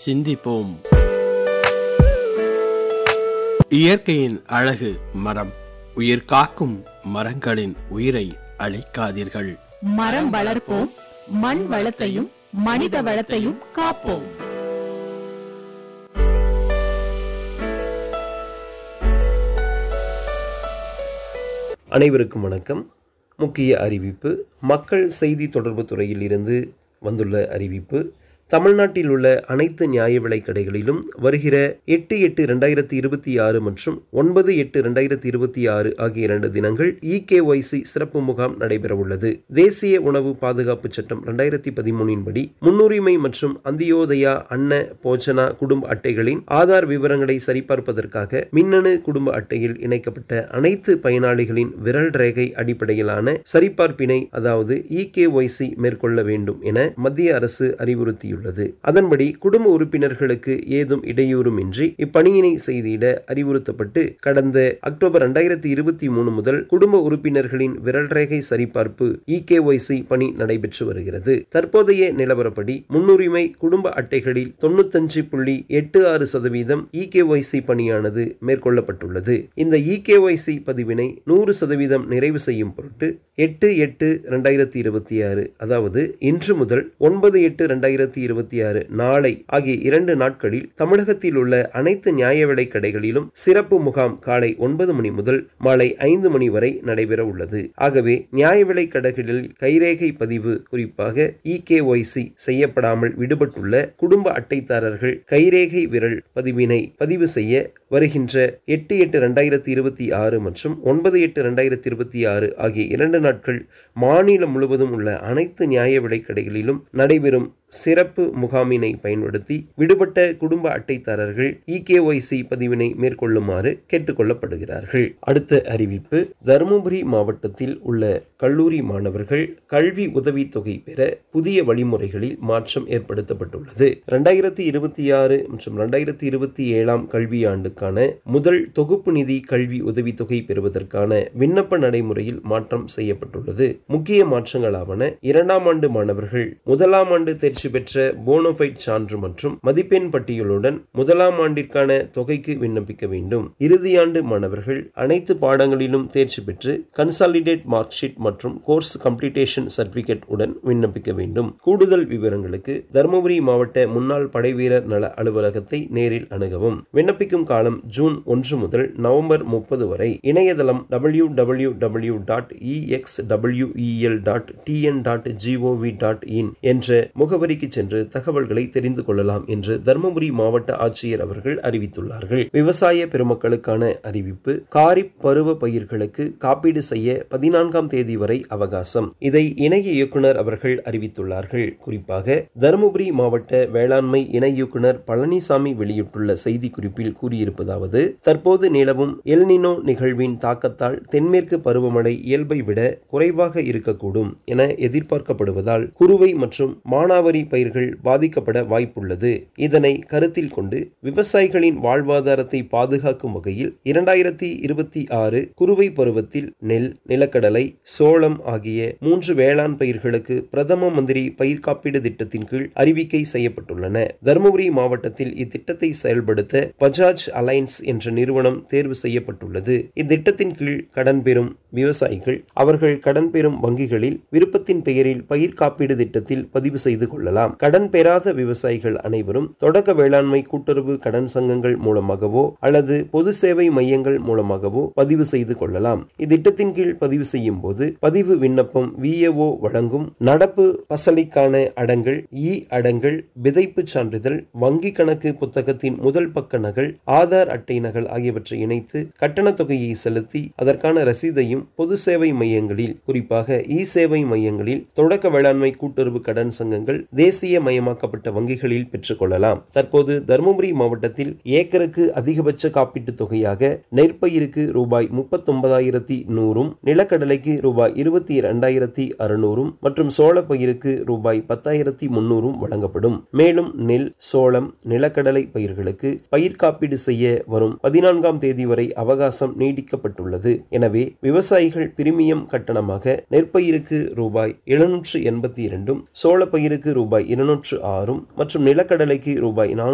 சிந்திப்போம் இயற்கையின் அழகு மரம் உயிர் காக்கும் மரங்களின் உயிரை அழிக்காதீர்கள் மரம் வளர்ப்போம் மண் வளத்தையும் மனித வளத்தையும் காப்போம் அனைவருக்கும் வணக்கம் முக்கிய அறிவிப்பு மக்கள் செய்தி தொடர்பு துறையில் இருந்து வந்துள்ள அறிவிப்பு தமிழ்நாட்டில் உள்ள அனைத்து நியாய விலைக் கடைகளிலும் வருகிற எட்டு எட்டு ரெண்டாயிரத்தி இருபத்தி ஆறு மற்றும் ஒன்பது எட்டு ரெண்டாயிரத்தி இருபத்தி ஆறு ஆகிய இரண்டு தினங்கள் இகேஒய்சி சிறப்பு முகாம் நடைபெறவுள்ளது தேசிய உணவு பாதுகாப்பு சட்டம் ரெண்டாயிரத்தி பதிமூணின் படி முன்னுரிமை மற்றும் அந்தியோதயா அன்ன போஜனா குடும்ப அட்டைகளின் ஆதார் விவரங்களை சரிபார்ப்பதற்காக மின்னணு குடும்ப அட்டையில் இணைக்கப்பட்ட அனைத்து பயனாளிகளின் விரல் ரேகை அடிப்படையிலான சரிபார்ப்பினை அதாவது இகேஒய்சி மேற்கொள்ள வேண்டும் என மத்திய அரசு அறிவுறுத்தியுள்ளது அதன்படி குடும்ப உறுப்பினர்களுக்கு ஏதும் இடையூறுமின்றி இப்பணியினை செய்திட அறிவுறுத்தப்பட்டு கடந்த அக்டோபர் இரண்டாயிரத்தி இருபத்தி மூணு முதல் குடும்ப உறுப்பினர்களின் விரல் ரேகை சரிபார்ப்பு இகேஒய்சி பணி நடைபெற்று வருகிறது தற்போதைய நிலவரப்படி முன்னுரிமை குடும்ப அட்டைகளில் தொண்ணூத்தஞ்சு புள்ளி எட்டு ஆறு சதவீதம் இகேஒய்சி பணியானது மேற்கொள்ளப்பட்டுள்ளது இந்த இகேஒய்சி பதிவினை நூறு சதவீதம் நிறைவு செய்யும் பொருட்டு எட்டு எட்டு ரெண்டாயிரத்தி இருபத்தி ஆறு அதாவது இன்று முதல் ஒன்பது எட்டு ரெண்டாயிரத்தி இருபத்தி ஆறு நாளை ஆகிய இரண்டு நாட்களில் தமிழகத்தில் உள்ள அனைத்து நியாய விலைக் கடைகளிலும் சிறப்பு முகாம் காலை ஒன்பது மணி முதல் மாலை ஐந்து மணி வரை நடைபெற உள்ளது ஆகவே நியாய விலைக் கடைகளில் கைரேகை பதிவு குறிப்பாக இகேஒய்சி செய்யப்படாமல் விடுபட்டுள்ள குடும்ப அட்டைதாரர்கள் கைரேகை விரல் பதிவினை பதிவு செய்ய வருகின்ற எட்டு எட்டு ரெண்டாயிரத்தி இருபத்தி ஆறு மற்றும் ஒன்பது எட்டு ரெண்டாயிரத்தி இருபத்தி ஆறு ஆகிய இரண்டு நாட்கள் மாநிலம் முழுவதும் உள்ள அனைத்து நியாய விலைக் கடைகளிலும் நடைபெறும் சிறப்பு முகாமினை பயன்படுத்தி விடுபட்ட குடும்ப அட்டைதாரர்கள் இகேஒய்சி பதிவினை மேற்கொள்ளுமாறு கேட்டுக்கொள்ளப்படுகிறார்கள் அடுத்த அறிவிப்பு தருமபுரி மாவட்டத்தில் உள்ள கல்லூரி மாணவர்கள் கல்வி உதவித் தொகை பெற புதிய வழிமுறைகளில் மாற்றம் ஏற்படுத்தப்பட்டுள்ளது இரண்டாயிரத்தி இருபத்தி ஆறு மற்றும் இரண்டாயிரத்தி இருபத்தி ஏழாம் கல்வியாண்டுக்கான முதல் தொகுப்பு நிதி கல்வி உதவித்தொகை பெறுவதற்கான விண்ணப்ப நடைமுறையில் மாற்றம் செய்யப்பட்டுள்ளது முக்கிய மாற்றங்களாவன இரண்டாம் ஆண்டு மாணவர்கள் முதலாம் ஆண்டு தேர்ச்சி பெற்ற போனோபைட் சான்று மற்றும் மதிப்பெண் பட்டியலுடன் முதலாம் ஆண்டிற்கான தொகைக்கு விண்ணப்பிக்க வேண்டும் இறுதியாண்டு மாணவர்கள் அனைத்து பாடங்களிலும் தேர்ச்சி பெற்று கன்சாலிடேட் மார்க் ஷீட் மற்றும் கோர்ஸ் கம்ப்ளீட்டேஷன் சர்டிபிகேட் உடன் விண்ணப்பிக்க வேண்டும் கூடுதல் விவரங்களுக்கு தருமபுரி மாவட்ட முன்னாள் படைவீரர் நல அலுவலகத்தை நேரில் அணுகவும் விண்ணப்பிக்கும் காலம் ஜூன் ஒன்று முதல் நவம்பர் முப்பது வரை இணையதளம் W W W dot EX WEL dot TN dot gov dot in என்ற முகவரிக்கு சென்று தகவல்களை தெரிந்து கொள்ளலாம் என்று தருமபுரி மாவட்ட ஆட்சியர் அவர்கள் அறிவித்துள்ளார்கள் விவசாய பெருமக்களுக்கான அறிவிப்பு காரிப் பருவ பயிர்களுக்கு காப்பீடு செய்ய பதினான்காம் தேதி வரை அவகாசம் இதை இணை இயக்குனர் அவர்கள் அறிவித்துள்ளார்கள் குறிப்பாக தருமபுரி மாவட்ட வேளாண்மை இணை இயக்குனர் பழனிசாமி வெளியிட்டுள்ள செய்தி குறிப்பில் கூறியிருப்பதாவது தற்போது நிலவும் எல்னினோ நிகழ்வின் தாக்கத்தால் தென்மேற்கு பருவமழை இயல்பை விட குறைவாக இருக்கக்கூடும் என எதிர்பார்க்கப்படுவதால் குறுவை மற்றும் மானாவரி பயிர்கள் பாதிக்கப்பட வாய்ப்புள்ளது இதனை கருத்தில் கொண்டு விவசாயிகளின் வாழ்வாதாரத்தை பாதுகாக்கும் வகையில் இரண்டாயிரத்தி இருபத்தி ஆறு குறுவை பருவத்தில் நெல் நிலக்கடலை சோளம் ஆகிய மூன்று வேளாண் பயிர்களுக்கு பிரதம மந்திரி பயிர் காப்பீடு திட்டத்தின் கீழ் அறிவிக்கை செய்யப்பட்டுள்ளன தருமபுரி மாவட்டத்தில் இத்திட்டத்தை செயல்படுத்த பஜாஜ் அலைன்ஸ் என்ற நிறுவனம் தேர்வு செய்யப்பட்டுள்ளது இத்திட்டத்தின் கீழ் கடன் பெறும் விவசாயிகள் அவர்கள் கடன் பெறும் வங்கிகளில் விருப்பத்தின் பெயரில் பயிர் காப்பீடு திட்டத்தில் பதிவு செய்து கொள்ளலாம் கடன் பெறாத விவசாயிகள் அனைவரும் தொடக்க வேளாண்மை கூட்டுறவு கடன் சங்கங்கள் மூலமாகவோ அல்லது பொது சேவை மையங்கள் மூலமாகவோ பதிவு செய்து கொள்ளலாம் இத்திட்டத்தின் கீழ் பதிவு செய்யும் போது பதிவு விண்ணப்பம் விஏஓ வழங்கும் நடப்பு பசலிக்கான அடங்கல் இ அடங்கல் விதைப்பு சான்றிதழ் வங்கி கணக்கு புத்தகத்தின் முதல் பக்க நகல் ஆதார் அட்டை நகல் ஆகியவற்றை இணைத்து கட்டணத் தொகையை செலுத்தி அதற்கான ரசீதையும் பொது சேவை மையங்களில் குறிப்பாக இ சேவை மையங்களில் தொடக்க வேளாண்மை கூட்டுறவு கடன் சங்கங்கள் தேசிய மயமாக்கப்பட்ட வங்கிகளில் பெற்றுக்கொள்ளலாம் தற்போது தருமபுரி மாவட்டத்தில் ஏக்கருக்கு அதிகபட்ச காப்பீட்டுத் தொகையாக நெற்பயிருக்கு ரூபாய் முப்பத்தொன்பதாயிரத்தி நூறும் நிலக்கடலைக்கு ரூபாய் இருபத்தி இரண்டாயிரத்தி அறுநூறும் மற்றும் சோளப்பயிருக்கு ரூபாய் பத்தாயிரத்தி முன்னூறும் வழங்கப்படும் மேலும் நெல் சோளம் நிலக்கடலை பயிர்களுக்கு பயிர் காப்பீடு செய்ய வரும் பதினான்காம் தேதி வரை அவகாசம் நீடிக்கப்பட்டுள்ளது எனவே விவசாயிகள் பிரிமியம் கட்டணமாக நெற்பயிருக்கு ரூபாய் எழுநூற்று எண்பத்தி இரண்டும் சோளப்பயிருக்கு ரூபாய் இருநூற்று ஆறும் மற்றும் நிலக்கடலைக்கு ரூபாய் நானூற்று